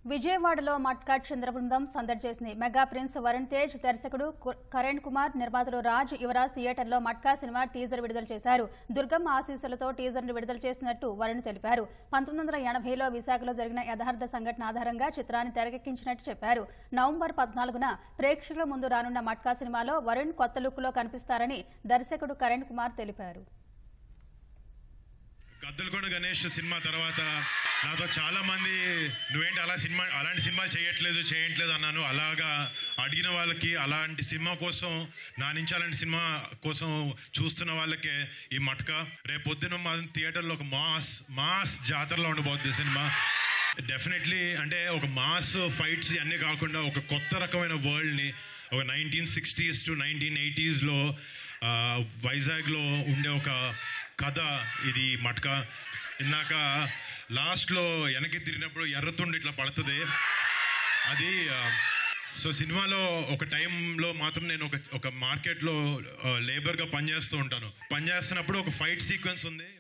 విజయవాడలో మట్కా చంద్ర బృందం సందడి చేసింది మెగా ప్రిన్స్ వరుణ్ తేజ్ దర్శకుడు కు- కరణ్ కుమార్ నిర్మాతలు రాజ్ యువరాజ్ థియేటర్లో మట్కా సినిమా టీజర్ విడుదల చేశారు దుర్గమ్మ ఆశీస్సులతో టీజర్ ను విడుదల చేసినట్టు వరుణ్ తెలిపారు పంతొమ్మిది వందల ఎనభైలో విశాఖలో జరిగిన యథార్థ సంఘటన ఆధారంగా చిత్రాన్ని తెరకెక్కించినట్టు చెప్పారు నవంబర్ పద్నాలుగున ప్రేక్షకుల ముందు రానున్న మట్కా సినిమాలో వరుణ్ కొత్త లుక్లో కనిపిస్తారని దర్శకుడు కరణ్ కుమార్ తెలిపారు గద్దలకొండ గణేష్ సినిమా తర్వాత నాతో చాలా మంది నువ్వేంటి అలా సినిమా అలాంటి సినిమాలు చేయట్లేదు చేయట్లేదు అన్నాను అలాగా అడిగిన వాళ్ళకి అలాంటి సినిమా కోసం నా నుంచి అలాంటి సినిమా కోసం చూస్తున్న వాళ్ళకే ఈ మటక రేపు పొద్దున మా థియేటర్లో ఒక మాస్ మాస్ జాతరలో ఉండబోద్ది సినిమా డెఫినెట్లీ అంటే ఒక మాస్ ఫైట్స్ అన్నీ కాకుండా ఒక కొత్త రకమైన వరల్డ్ని ఒక నైన్టీన్ సిక్స్టీస్ టు నైన్టీన్ ఎయిటీస్లో వైజాగ్లో ఉండే ఒక కథ ఇది మట్క ఇందాక లాస్ట్లో వెనక్కి తిరిగినప్పుడు ఎర్రతుండి ఇట్లా పడుతుంది అది ఆ, సో సినిమాలో ఒక టైంలో మాత్రం నేను ఒక ఒక మార్కెట్లో లేబర్గా పనిచేస్తూ ఉంటాను పనిచేస్తున్నప్పుడు ఒక ఫైట్ సీక్వెన్స్ ఉంది